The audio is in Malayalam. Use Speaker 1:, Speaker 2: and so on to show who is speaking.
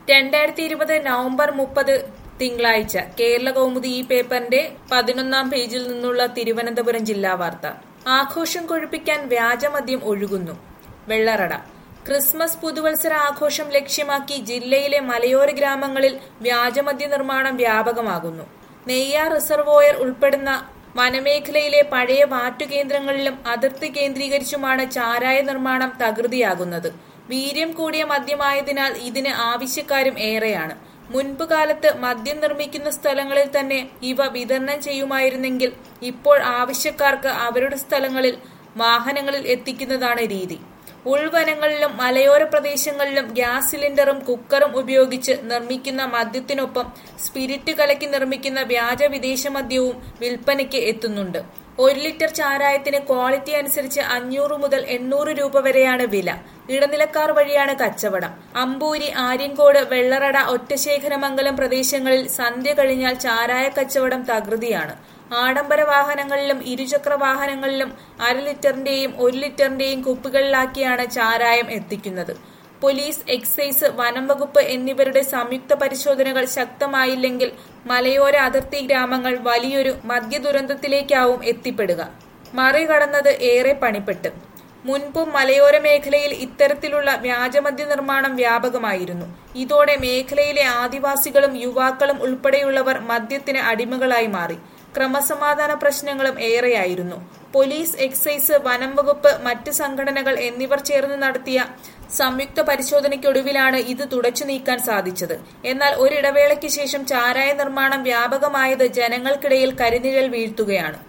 Speaker 1: രണ്ടായിരത്തി ഇരുപത് നവംബർ മുപ്പത് തിങ്കളാഴ്ച കേരള കൗമുദി ഈ പേപ്പറിന്റെ പതിനൊന്നാം പേജിൽ നിന്നുള്ള തിരുവനന്തപുരം ജില്ലാ വാർത്ത ആഘോഷം കൊഴുപ്പിക്കാൻ വ്യാജമദ്യം ഒഴുകുന്നു വെള്ളറട ക്രിസ്മസ് പുതുവത്സര ആഘോഷം ലക്ഷ്യമാക്കി ജില്ലയിലെ മലയോര ഗ്രാമങ്ങളിൽ വ്യാജമദ്യ നിർമ്മാണം വ്യാപകമാകുന്നു നെയ്യാർ റിസർവോയർ ഉൾപ്പെടുന്ന വനമേഖലയിലെ പഴയ വാറ്റുകേന്ദ്രങ്ങളിലും അതിർത്തി കേന്ദ്രീകരിച്ചുമാണ് ചാരായ നിർമ്മാണം തകൃതിയാകുന്നത് വീര്യം കൂടിയ മദ്യമായതിനാൽ ഇതിന് ആവശ്യക്കാരും ഏറെയാണ് മുൻപ് കാലത്ത് മദ്യം നിർമ്മിക്കുന്ന സ്ഥലങ്ങളിൽ തന്നെ ഇവ വിതരണം ചെയ്യുമായിരുന്നെങ്കിൽ ഇപ്പോൾ ആവശ്യക്കാർക്ക് അവരുടെ സ്ഥലങ്ങളിൽ വാഹനങ്ങളിൽ എത്തിക്കുന്നതാണ് രീതി ഉൾവനങ്ങളിലും മലയോര പ്രദേശങ്ങളിലും ഗ്യാസ് സിലിണ്ടറും കുക്കറും ഉപയോഗിച്ച് നിർമ്മിക്കുന്ന മദ്യത്തിനൊപ്പം സ്പിരിറ്റ് കലക്കി നിർമ്മിക്കുന്ന വ്യാജ വിദേശ മദ്യവും വിൽപ്പനയ്ക്ക് എത്തുന്നുണ്ട് ഒരു ലിറ്റർ ചാരായത്തിന് ക്വാളിറ്റി അനുസരിച്ച് അഞ്ഞൂറ് മുതൽ എണ്ണൂറ് രൂപ വരെയാണ് വില ഇടനിലക്കാർ വഴിയാണ് കച്ചവടം അമ്പൂരി ആര്യങ്കോട് വെള്ളറട ഒറ്റശേഖരമംഗലം പ്രദേശങ്ങളിൽ സന്ധ്യ കഴിഞ്ഞാൽ ചാരായ കച്ചവടം തകൃതിയാണ് ആഡംബര വാഹനങ്ങളിലും ഇരുചക്ര വാഹനങ്ങളിലും അര ലിറ്ററിന്റെയും ഒരു ലിറ്ററിന്റെയും കുപ്പികളിലാക്കിയാണ് ചാരായം എത്തിക്കുന്നത് പോലീസ് എക്സൈസ് വനം വകുപ്പ് എന്നിവരുടെ സംയുക്ത പരിശോധനകൾ ശക്തമായില്ലെങ്കിൽ മലയോര അതിർത്തി ഗ്രാമങ്ങൾ വലിയൊരു മദ്യദുരന്തത്തിലേക്കാവും എത്തിപ്പെടുക മറികടന്നത് ഏറെ പണിപ്പെട്ട് മുൻപും മലയോര മേഖലയിൽ ഇത്തരത്തിലുള്ള വ്യാജമദ്യ നിർമ്മാണം വ്യാപകമായിരുന്നു ഇതോടെ മേഖലയിലെ ആദിവാസികളും യുവാക്കളും ഉൾപ്പെടെയുള്ളവർ മദ്യത്തിന് അടിമകളായി മാറി ക്രമസമാധാന പ്രശ്നങ്ങളും ഏറെയായിരുന്നു പോലീസ് എക്സൈസ് വനം വകുപ്പ് മറ്റ് സംഘടനകൾ എന്നിവർ ചേർന്ന് നടത്തിയ സംയുക്ത പരിശോധനയ്ക്കൊടുവിലാണ് ഇത് തുടച്ചു നീക്കാൻ സാധിച്ചത് എന്നാൽ ഒരിടവേളയ്ക്ക് ശേഷം ചാരായ നിർമ്മാണം വ്യാപകമായത് ജനങ്ങൾക്കിടയിൽ കരിനിഴൽ വീഴ്ത്തുകയാണ്